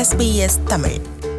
SBS Tamil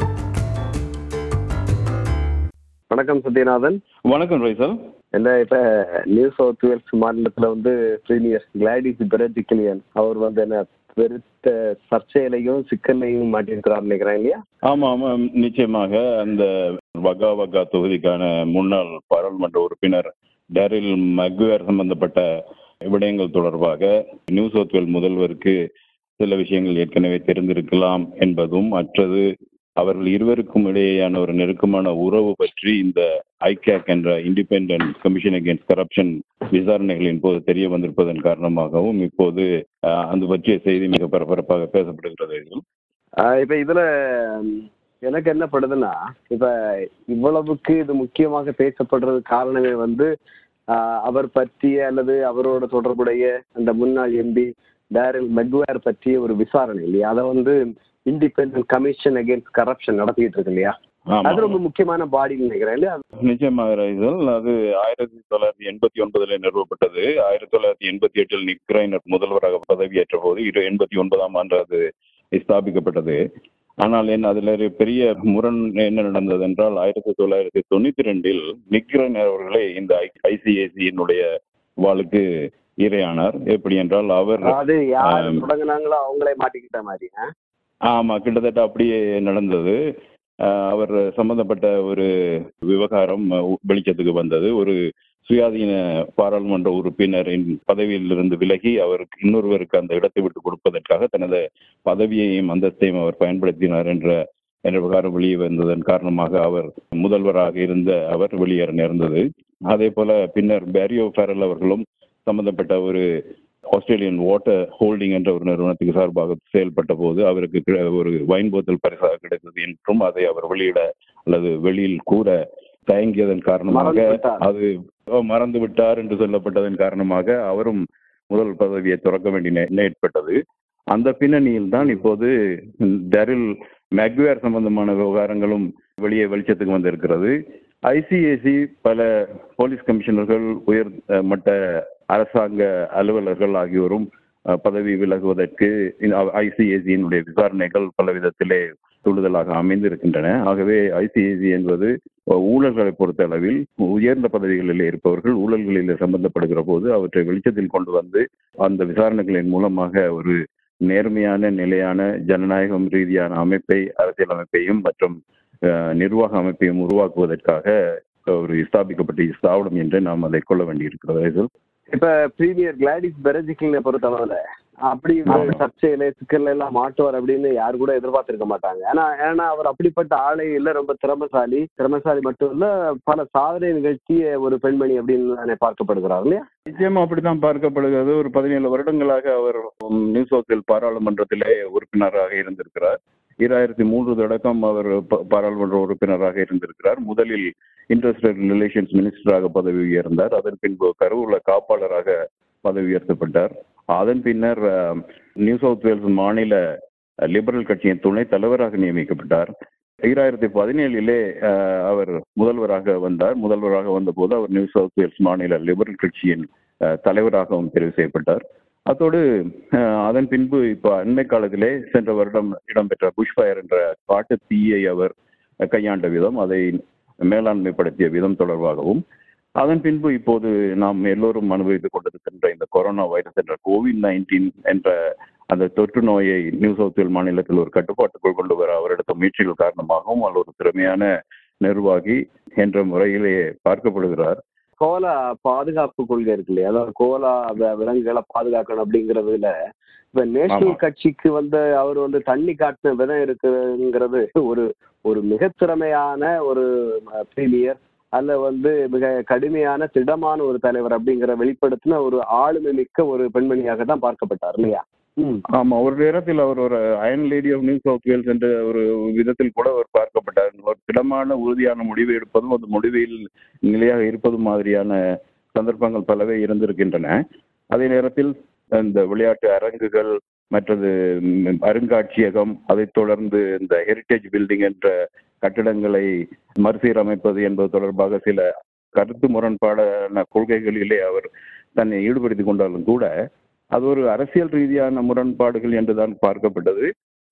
வணக்கம் சத்யநாதன் வணக்கம் ரைசல் என்ன இப்ப நியூ சவுத் வேல்ஸ் மாநிலத்துல வந்து பிரீமியர் கிளாடிஸ் பெரட்டிகிலியன் அவர் வந்து என்ன பெருத்த சர்ச்சையிலையும் சிக்கல்லையும் மாட்டியிருக்கிறார் நினைக்கிறேன் இல்லையா ஆமா ஆமா நிச்சயமாக அந்த வகா வகா தொகுதிக்கான முன்னாள் பாராளுமன்ற உறுப்பினர் டேரில் மக்வேர் சம்பந்தப்பட்ட விடயங்கள் தொடர்பாக நியூ சவுத் வேல் முதல்வருக்கு சில விஷயங்கள் ஏற்கனவே தெரிந்திருக்கலாம் என்பதும் மற்றது அவர்கள் இருவருக்கும் இடையேயான ஒரு நெருக்கமான உறவு பற்றி இந்த ஐகேக் என்ற இண்டிபெண்டன்ட் கமிஷன் அகேன்ஸ்ட் கரப்ஷன் விசாரணைகளின் போது தெரிய வந்திருப்பதன் காரணமாகவும் இப்போது அஹ், அது பற்றிய செய்தி மிக பரபரப்பாக பேசப்படுகிறது ஆஹ் இப்ப இதுல ம், எனக்கு என்ன படுதுன்னா இப்ப இவ்வளவுக்கு இது முக்கியமாக பேசப்படுறது காரணமே வந்து ஆஹ், அவர் பற்றிய அல்லது அவரோட தொடர்புடைய அந்த முன்னாள் எம்பி டேரில் மெக்வேர் பற்றிய ஒரு விசாரணை இல்லையா அதை வந்து இண்டிபெண்டன்ட் கமிஷன் அகேன்ஸ்ட் கரப்ஷன் நடத்திட்டு இருக்கு இல்லையா ஆமா. அது ரொம்ப முக்கியமான பாடின்னு நினைக்கிறேன் இல்லையா நிச்சயமாக ரைசல் அது ஆயிரத்தி தொள்ளாயிரத்தி எண்பத்தி ஒன்பதுல நிறுவப்பட்டது ஆயிரத்தி தொள்ளாயிரத்தி எண்பத்தி எட்டில் நிக்ரைனர் முதல்வராக பதவியேற்ற போது இரு எண்பத்தி ஒன்பதாம் ஆண்டு அது ஸ்தாபிக்கப்பட்டது ஆனால் என்ன அதுல ஒரு பெரிய முரண் என்ன நடந்தது என்றால் ஆயிரத்தி தொள்ளாயிரத்தி தொண்ணூத்தி ரெண்டில் நிக்ரைனர் அவர்களே இந்த ஐசிஏசியினுடைய வாளுக்கு இரையானார் எப்படி என்றால் அவர் அது யார் ஆம். தொடங்குனாங்களோ அவங்களே மாட்டிக்கிட்ட மாதிரி ஆ? ஆமா கிட்டத்தட்ட அப்படியே நடந்தது அஹ் அவர் சம்பந்தப்பட்ட ஒரு விவகாரம் அஹ், வெளிச்சத்துக்கு வந்தது ஒரு சுயாதீன பாராளுமன்ற உறுப்பினரின் பதவியிலிருந்து விலகி அவருக்கு இன்னொருவருக்கு அந்த இடத்தை விட்டு கொடுப்பதற்காக தனது பதவியையும் அந்தஸ்தையும் அவர் பயன்படுத்தினார் என்ற என்ற விவகாரம் வெளியே வந்ததன் காரணமாக அவர் முதல்வராக இருந்த அவர் வெளியேற நேர்ந்தது அதே போல பின்னர் பேரியோ ஃபெரல் அவர்களும் சம்பந்தப்பட்ட ஒரு ஆஸ்திரேலியன் வாட்டர் ஹோல்டிங் என்ற ஒரு நிறுவனத்துக்கு சார்பாக செயல்பட்ட போது அவருக்கு கி- ஒரு வைன் போத்தல் பரிசாக கிடைத்தது என்றும் அதை அவர் வெளியிட அல்லது வெளியில் கூற தயங்கியதன் காரணமாக மறந்து விட்டார். அது ஓ, மறந்து விட்டார் என்று சொல்லப்பட்டதன் காரணமாக அவரும் முதல் பதவியை துறக்க வேண்டிய நே- ஏற்பட்டது அந்த பின்னணியில் தான் இப்போது டரில் மெக்வேர் சம்பந்தமான விவகாரங்களும் வெளியே வெளிச்சத்துக்கு வந்திருக்கிறது ஐசிஏசி பல போலீஸ் கமிஷனர்கள் உயர் அஹ், மட்ட அரசாங்க அலுவலர்கள் ஆகியோரும் அஹ், பதவி விலகுவதற்கு ஐசிஏசியினுடைய விசாரணைகள் பல விதத்திலே தூண்டுதலாக அமைந்திருக்கின்றன ஆகவே ஐசிஏசி என்பது அஹ், ஊழல்களை பொறுத்த அளவில் உயர்ந்த பதவிகளில் இருப்பவர்கள் ஊழல்களில் சம்பந்தப்படுகிற போது அவற்றை வெளிச்சத்தில் கொண்டு வந்து அந்த விசாரணைகளின் மூலமாக ஒரு நேர்மையான நிலையான ஜனநாயகம் ரீதியான அமைப்பை அரசியல் அமைப்பையும் மற்றும் அஹ், நிர்வாக அமைப்பையும் உருவாக்குவதற்காக ஒரு ஸ்தாபிக்கப்பட்ட ஸ்தாபனம் என்று நாம் அதை கொள்ள வேண்டியிருக்கிறது இப்ப பிரீமியர் கிளாடிஸ் பெரஜிக்கில் பொறுத்தளவுல அப்படி ஒரு சர்ச்சையில சிக்கல்ல எல்லாம் மாட்டுவார் அப்படின்னு யாரு கூட எதிர்பார்த்திருக்க மாட்டாங்க ஏன்னா ஏன்னா அவர் அப்படிப்பட்ட ஆளே இல்ல ரொம்ப திறமசாலி திறமசாலி மட்டும் இல்ல பல சாதனை நிகழ்த்திய ஒரு பெண்மணி அப்படின்னு தானே பார்க்கப்படுகிறார் இல்லையா நிச்சயமா அப்படித்தான் பார்க்கப்படுகிறது ஒரு பதினேழு வருடங்களாக அவர் நியூ சவுத் வேல் பாராளுமன்றத்திலே உறுப்பினராக இருந்திருக்கிறார் ஈராயிரத்தி மூன்று தொடக்கம் அவர் ப- பாராளுமன்ற உறுப்பினராக இருந்திருக்கிறார் முதலில் இண்டஸ்ட்ரியல் ரிலேஷன்ஸ் மினிஸ்டராக பதவி உயர்ந்தார் அதன் பின்பு கருவூல காப்பாளராக பதவி உயர்த்தப்பட்டார் அதன் பின்னர் அஹ், நியூ சவுத் வேல்ஸ் மாநில லிபரல் கட்சியின் துணைத் தலைவராக நியமிக்கப்பட்டார் ஈராயிரத்தி பதினேழிலே அஹ், அவர் முதல்வராக வந்தார் முதல்வராக வந்தபோது அவர் நியூ சவுத் வேல்ஸ் மாநில லிபரல் கட்சியின் அஹ், தலைவராகவும் தெரிவு செய்யப்பட்டார் அத்தோடு அஹ், அதன் பின்பு இப்போ அண்மை காலத்திலே சென்ற வருடம் இடம்பெற்ற புஷ்ஃபயர் என்ற காட்டு தீயை அவர் கையாண்ட விதம் அதை மேலாண்மைப்படுத்திய விதம் தொடர்பாகவும் அதன் பின்பு இப்போது நாம் எல்லோரும் அனுபவித்துக் கொண்டிருக்கின்ற இந்த கொரோனா வைரஸ் என்ற கோவிட் நைன்டீன் என்ற அந்த தொற்று நோயை நியூ சவுத் வேல் மாநிலத்தில் ஒரு கட்டுப்பாட்டுக்குள் கொண்டு வர அவர் எடுத்த முயற்சிகள் காரணமாகவும் அவர் ஒரு திறமையான நிர்வாகி என்ற முறையிலே பார்க்கப்படுகிறார் கோலா பாதுகாப்பு கொள்கை இருக்கு இல்லையா அதாவது கோலா வ- விலங்குகளை பாதுகாக்கணும் அப்படிங்கறதுல இப்ப நேஷனல் ஆமா. கட்சிக்கு வந்து அவர் வந்து தண்ணி காட்டின விதம் இருக்குங்கிறது ஒரு ஒரு மிக திறமையான ஒரு பிரீமியர் அல்ல வந்து மிக கடுமையான திடமான ஒரு தலைவர் அப்படிங்கிற வெளிப்படுத்தின ஒரு ஆளுமை மிக்க ஒரு பெண்மணியாக தான் பார்க்கப்பட்டார் இல்லையா ம். ஆமா ஒரு நேரத்தில் அவர் ஒரு iron lady of New South Wales என்ற ஒரு விதத்தில் கூட அவர் பார்க்கப்பட்டார் ஒரு திடமான உறுதியான முடிவை எடுப்பதும் அந்த முடிவில் நிலையாக இருப்பதும் மாதிரியான சந்தர்ப்பங்கள் பலவே இருந்திருக்கின்றன அதே நேரத்தில் இந்த விளையாட்டு அரங்குகள் மற்றது ம், அருங்காட்சியகம் அதைத் தொடர்ந்து இந்த ஹெரிட்டேஜ் பில்டிங் என்ற கட்டிடங்களை மறுசீரமைப்பது என்பது தொடர்பாக சில கருத்து முரண்பாடான கொள்கைகளிலே அவர் தன்னை ஈடுபடுத்திக் கொண்டாலும் கூட அது ஒரு அரசியல் ரீதியான முரண்பாடுகள் என்றுதான் பார்க்கப்பட்டது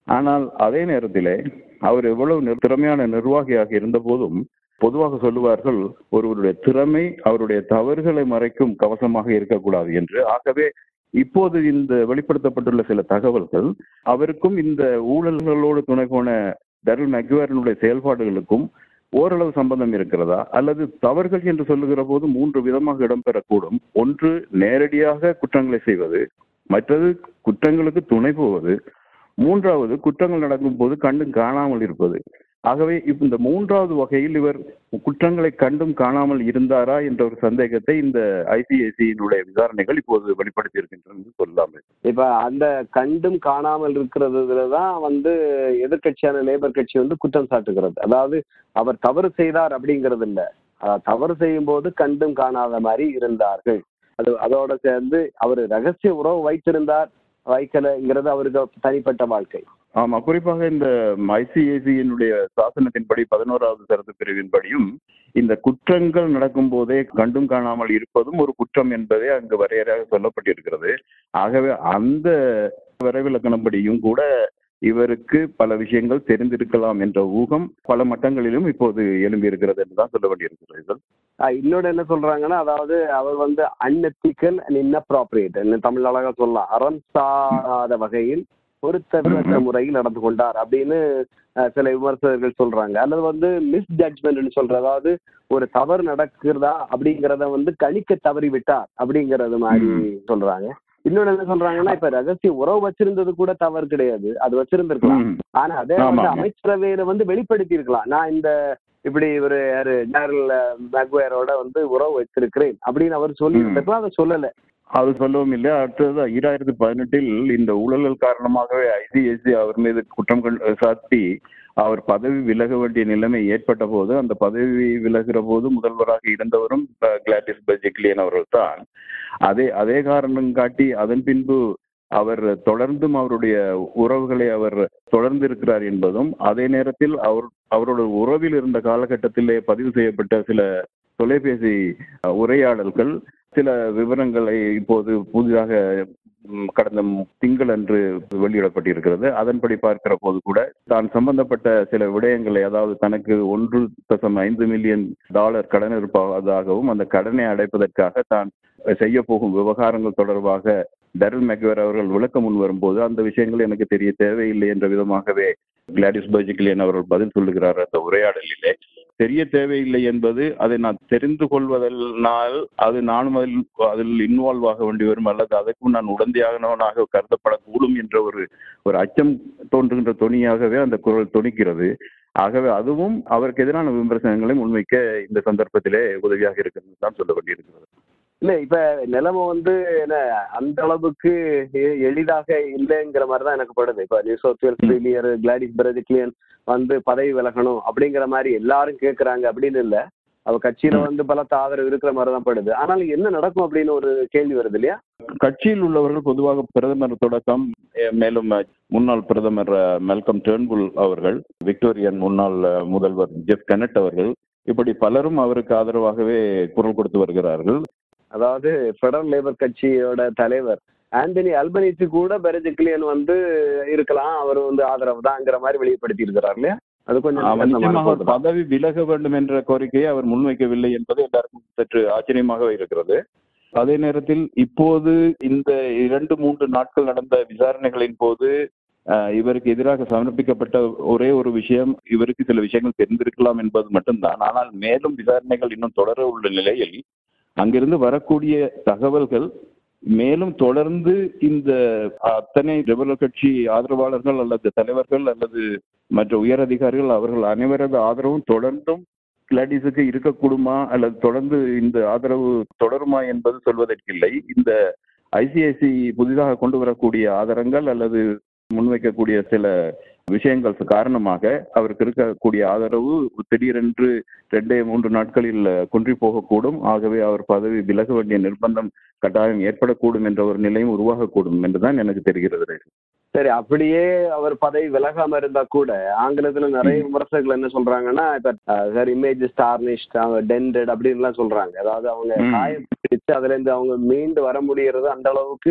ஆனால் அதே நேரத்திலே அவர் எவ்வளவு நி- திறமையான நிர்வாகியாக இருந்த போதும் பொதுவாக சொல்லுவார்கள் ஒருவருடைய திறமை அவருடைய தவறுகளை மறைக்கும் கவசமாக இருக்கக்கூடாது என்று ஆகவே இப்போது இந்த வெளிப்படுத்தப்பட்டுள்ள சில தகவல்கள் அவருக்கும் இந்த ஊழல்களோடு துணை போன டெரல் மெக்வேரனுடைய செயல்பாடுகளுக்கும் ஓரளவு சம்பந்தம் இருக்கிறதா அல்லது தவறுகள் என்று சொல்லுகிற போது மூன்று விதமாக இடம்பெறக்கூடும் ஒன்று நேரடியாக குற்றங்களை செய்வது மற்றது குற்றங்களுக்கு துணை போவது மூன்றாவது குற்றங்கள் நடக்கும் போது கண்டும் காணாமல் இருப்பது ஆகவே இப்ப இந்த மூன்றாவது வகையில் இவர் குற்றங்களை கண்டும் காணாமல் இருந்தாரா என்ற ஒரு சந்தேகத்தை இந்த ஐசிஐசியினுடைய விசாரணைகள் இப்போது வெளிப்படுத்தி இருக்கின்றன சொல்லலாமே இப்ப அந்த கண்டும் காணாமல் இருக்கிறதுலதான் வந்து எதிர்க்கட்சியான லேபர் கட்சி வந்து குற்றம் சாட்டுகிறது அதாவது அவர் தவறு செய்தார் அப்படிங்கிறது இல்ல அஹ் தவறு செய்யும் போது கண்டும் காணாத மாதிரி இருந்தார்கள் அது அதோட சேர்ந்து அவர் ரகசிய உறவு வைத்திருந்தார் வைக்கலைங்கிறது அவருக்கு தனிப்பட்ட வாழ்க்கை ஆமா குறிப்பாக இந்த ஐசிஐசியினுடைய சாசனத்தின்படி பதினோராவது சரத்து பிரிவின்படியும் இந்த குற்றங்கள் நடக்கும் போதே கண்டும் காணாமல் இருப்பதும் ஒரு குற்றம் என்பதே அங்கு வரையறையாக சொல்லப்பட்டிருக்கிறது ஆகவே அந்த வரைவிலக்கணப்படியும் கூட இவருக்கு பல விஷயங்கள் தெரிந்திருக்கலாம் என்ற ஊகம் பல மட்டங்களிலும் இப்போது எழும்பி இருக்கிறது என்றுதான் சொல்ல வேண்டியிருக்கிறது ஆஹ் இன்னொன்னு என்ன சொல்றாங்கன்னா அதாவது அவர் வந்து அன்எத்திக்கல் அண்ட் இன்னப்ராப்ரியேட் தமிழ் அழகா சொல்லலாம் அறம் சாராத வகையில் பொருத்தமற்ற முறையில் நடந்து கொண்டார் அப்படின்னு ஆஹ் சில விமர்சகர்கள் சொல்றாங்க அல்லது வந்து மிஸ் ஜட்ஜ்மெண்ட் சொல்ற அதாவது ஒரு தவறு நடக்கிறதா அப்படிங்கறத வந்து கணிக்க தவறி விட்டார் அப்படிங்கறது மாதிரி சொல்றாங்க இன்னொன்னு என்ன சொல்றாங்கன்னா இப்ப ரகசிய உறவு வச்சிருந்தது கூட தவறு கிடையாது அது வச்சிருந்திருக்கலாம் ம். ஆனா அதே ஆமா, வந்து ஆமா. அமைச்சரவையில வந்து வெளிப்படுத்தி இருக்கலாம் நான் இந்த இப்படி ஒரு யாரு ஜெனரல் மேக்வேரோட வந்து உறவு வச்சிருக்கிறேன் அப்படின்னு அவர் சொல்லி இருந்திருக்கலாம் அதை சொல்லல அது சொல்லவும் இல்லை அடுத்தது ஈராயிரத்தி பதினெட்டில் இந்த ஊழல்கள் காரணமாகவே ஐசிஐசி அவர் மீது குற்றம் கண்- சாட்டி அவர் பதவி விலக வேண்டிய நிலைமை ஏற்பட்ட போது அந்த பதவி விலகிற போது முதல்வராக இருந்தவரும் அஹ், கிளாடிஸ் பெஜிக்லியன் அவர்கள் தான் அதே அதே காரணம் காட்டி அதன் பின்பு அவர் தொடர்ந்தும் அவருடைய உறவுகளை அவர் தொடர்ந்து இருக்கிறார் என்பதும் அதே நேரத்தில் அவர் அவரோட உறவில் இருந்த காலகட்டத்திலே பதிவு செய்யப்பட்ட சில தொலைபேசி அஹ், உரையாடல்கள் சில விவரங்களை இப்போது புதிதாக ம், கடந்த திங்களன்று வெளியிடப்பட்டிருக்கிறது அதன்படி பார்க்கிற போது கூட தான் சம்பந்தப்பட்ட சில விடயங்களை அதாவது தனக்கு ஒன்று தசம் ஐந்து மில்லியன் டாலர் கடன் இருப்பதாகவும் அந்த கடனை அடைப்பதற்காக தான் செய்ய போகும் விவகாரங்கள் தொடர்பாக டெரல் மெக்வேர் அவர்கள் விளக்க முன் வரும்போது அந்த விஷயங்கள் எனக்கு தெரிய தேவையில்லை என்ற விதமாகவே கிளாடிஸ் பர்ஜிக்லியன் அவர்கள் பதில் சொல்லுகிறார் அந்த உரையாடலிலே தெரிய தேவையில்லை என்பது அதை நான் தெரிந்து கொள்வதனால் அது நானும் அதில் அதில் இன்வால்வ் ஆக வேண்டி வரும் அல்லது அதற்கும் நான் உடந்தையானவனாக கருதப்படக்கூடும் என்ற ஒரு ஒரு அச்சம் தோன்றுகின்ற தொனியாகவே அந்த குரல் தொனிக்கிறது ஆகவே அதுவும் அவருக்கு எதிரான விமர்சனங்களை முன்வைக்க இந்த சந்தர்ப்பத்திலே உதவியாக இருக்கிறது தான் சொல்ல வேண்டியிருக்கிறது இல்ல இப்ப நிலைமை வந்து என்ன அந்த அளவுக்கு எ- எளிதாக இல்லைங்கிற மாதிரி தான் எனக்கு படுது இப்ப New South Wales premier Gladys Berejiklian வந்து பதவி விலகணும் அப்படிங்கிற மாதிரி எல்லாரும் கேக்குறாங்க அப்படின்னு இல்ல அவ கட்சியில வந்து பலத்த ஆதரவு இருக்கிற மாதிரி தான் படுது ஆனாலும் என்ன நடக்கும் அப்படின்னு ஒரு கேள்வி வருது இல்லையா கட்சியில் உள்ளவர்கள் பொதுவாக பிரதமர் தொடக்கம் eh, மேலும் eh, முன்னாள் பிரதமர் eh, மெல்கம் டேர்ன்புல் அவர்கள் விக்டோரியன் முன்னாள் eh, முதல்வர் ஜெஃப் கனட் அவர்கள் இப்படி பலரும் அவருக்கு ஆதரவாகவே குரல் கொடுத்து வருகிறார்கள் அதாவது ஃபெடரல் லேபர் கட்சியோட தலைவர் ஆந்தனி அல்பனிசி கூட பெரஜிக்லியன் வந்து இருக்கலாம் அவர் வந்து ஆதரவு தான்ங்கிற மாதிரி வெளிப்படுத்தி இருக்கிறார் இல்லையா அது கொஞ்சம் அவர் வித்தியாசமான நிச்சயமாக ஒரு போக்கு தான். பதவி விலக வேண்டும் என்ற கோரிக்கையை அவர் முன்வைக்கவில்லை என்பது எல்லாருக்கும் சற்று ஆச்சரியமாக இருக்கிறது அதே நேரத்தில் இப்போது இந்த இரண்டு மூன்று நாட்கள் நடந்த விசாரணைகளின் போது அஹ், இவருக்கு எதிராக சமர்ப்பிக்கப்பட்ட ஒரே ஒரு விஷயம் இவருக்கு சில விஷயங்கள் தெரிந்திருக்கலாம் என்பது மட்டும்தான் ஆனால் மேலும் விசாரணைகள் இன்னும் தொடர உள்ள நிலையில் அங்கிருந்து வரக்கூடிய தகவல்கள் மேலும் தொடர்ந்து இந்த அத்தனை லிபரல் கட்சி ஆதரவாளர்கள் அல்லது தலைவர்கள் அல்லது மற்ற உயர் அதிகாரிகள் அவர்கள் அனைவரது ஆதரவும் தொடர்ந்தும் கிளாடிஸுக்கு இருக்கக்கூடுமா அல்லது தொடர்ந்து இந்த ஆதரவு தொடருமா என்பது சொல்வதற்கில்லை இந்த ஐசிஐசி புதிதாக கொண்டு வரக்கூடிய ஆதாரங்கள் அல்லது முன்வைக்கக்கூடிய சில விஷயங்கள் காரணமாக அவருக்கு இருக்கக்கூடிய ஆதரவு திடீரென்று ரெண்டே மூன்று நாட்களில் குன்றி போகக்கூடும் ஆகவே அவர் பதவி விலக வேண்டிய நிர்பந்தம் கட்டாயம் ஏற்படக்கூடும் என்ற ஒரு நிலையும் உருவாகக்கூடும் என்றுதான் எனக்கு தெரிகிறது சரி அப்படியே அவர் பதவி விலகாம இருந்தா கூட ஆங்கிலத்துல நிறைய விமர்சகர்கள் என்ன சொல்றாங்கன்னா இப்ப சார் இமேஜ் ஸ்டார்னிஷ்ட் அவங்க டென்டட் அப்படின்னு எல்லாம் சொல்றாங்க அதாவது அவங்க ம். காயம் பிடிச்சு அதுல இருந்து அவங்க மீண்டு வர முடியறது அந்த அளவுக்கு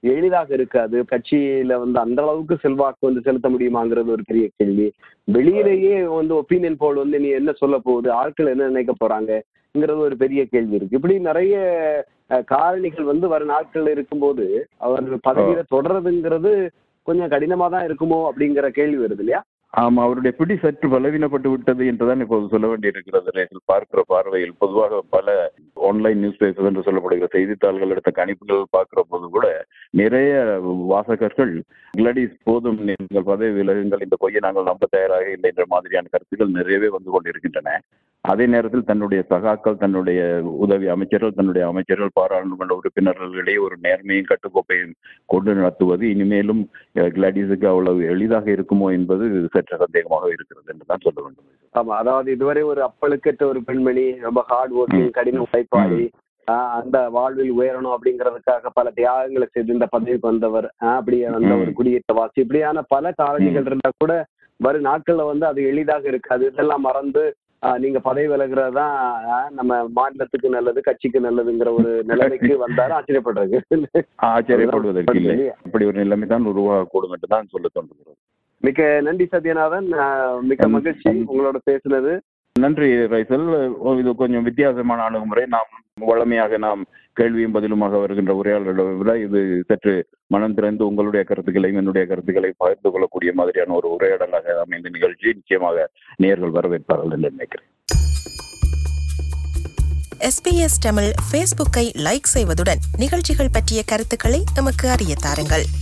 எளிதாக இருக்காது கட்சியில வந்து அந்த அளவுக்கு செல்வாக்கு வந்து செலுத்த முடியுமாங்கிறது ஒரு பெரிய கேள்வி வெளியிலேயே வந்து ஒப்பீனியன் போல் வந்து நீ என்ன சொல்ல போகுது ஆட்கள் என்ன நினைக்க போறாங்கங்கிறது ஒரு பெரிய கேள்வி இருக்கு இப்படி நிறைய அஹ், காரணிகள் வந்து வரும் நாட்கள் இருக்கும்போது அவர் பதவியில தொடர்றதுங்கிறது கொஞ்சம் கடினமா தான் இருக்குமோ அப்படிங்கிற கேள்வி வருது இல்லையா ஆமா அவருடைய பிடி சற்று பலவீனப்பட்டு விட்டது என்றுதான் இப்போது சொல்ல வேண்டியிருக்கிறது நேற்றில் பார்க்கிற பார்வையில் பொதுவாக பல ஆன்லைன் நியூஸ் பேப்பர் என்று சொல்லப்படுகிற செய்தித்தாள்கள் எடுத்த கணிப்புகள் பார்க்கிற போது கூட நிறைய வாசகர்கள் கிளடிஸ் போதும் நீங்கள் பதவி விலகுங்கள் இந்த பொய்யை நாங்கள் நம்ப தயாராக இல்லை என்ற மாதிரியான கருத்துக்கள் நிறையவே வந்து கொண்டிருக்கின்றன அதே நேரத்தில் தன்னுடைய சகாக்கள் தன்னுடைய உதவி அமைச்சர்கள் தன்னுடைய அமைச்சர்கள் பாராளுமன்ற உறுப்பினர்களிடையே ஒரு நேர்மையும் கட்டுக்கோப்பையும் கொண்டு நடத்துவது இனிமேலும் அஹ், கிளாடிஸுக்கு அவ்வளவு எளிதாக இருக்குமோ என்பது சற்று சந்தேகமாக இருக்கிறது என்று தான் சொல்ல வேண்டும் ஆமா அதாவது இதுவரை ஒரு அப்பழுக்கற்ற ஒரு பெண்மணி ரொம்ப ஹார்ட் ஒர்க்கிங் கடின உழைப்பாளி ஆஹ் அந்த வாழ்வில் உயரணும் அப்படிங்கிறதுக்காக பல தியாகங்களை செய்து இந்த பதவிக்கு வந்தவர் ஆஹ் அப்படியே வந்த ஒரு குடியேற்றவாசி இப்படியான பல காரணிகள் இருந்தா கூட வரும் நாட்கள்ல வந்து அது எளிதாக இருக்காது இதெல்லாம் மறந்து ஆஹ் நீங்க பதவி விலகுறது தான் நம்ம மாநிலத்துக்கு நல்லது கட்சிக்கு நல்லதுங்கிற ஒரு நிலைமைக்கு வந்தாலும் ஆச்சரியப்படுறது ஆச்சரியப்படுவதற்கு இல்லை இப்படி ஒரு நிலைமை தான் உருவாகக்கூடும் என்று தான் சொல்ல தோன்றுகிறது மிக்க நன்றி சத்யநாதன் ஆஹ் மிக்க மகிழ்ச்சி உங்களோட பேசுனது நன்றி ரைசல் இது கொஞ்சம் வித்தியாசமான அணுகுமுறை நாம் வழமையாக நாம் கேள்வியும் பதிலுமாக வருகின்ற உரையாடலை விட இது சற்று மனம் திறந்து உங்களுடைய கருத்துக்களையும் என்னுடைய கருத்துக்களை பகிர்ந்து கொள்ளக்கூடிய மாதிரியான ஒரு உரையாடலாக அமைந்த நிகழ்ச்சி நிச்சயமாக நேர்கள் வரவேற்பார்கள் என்று நினைக்கிறேன் எஸ்பிஎஸ் தமிழ் ஃபேஸ்புக்கை லைக் செய்வதுடன் நிகழ்ச்சிகள் பற்றிய கருத்துக்களை எமக்கு அறிய தாருங்கள்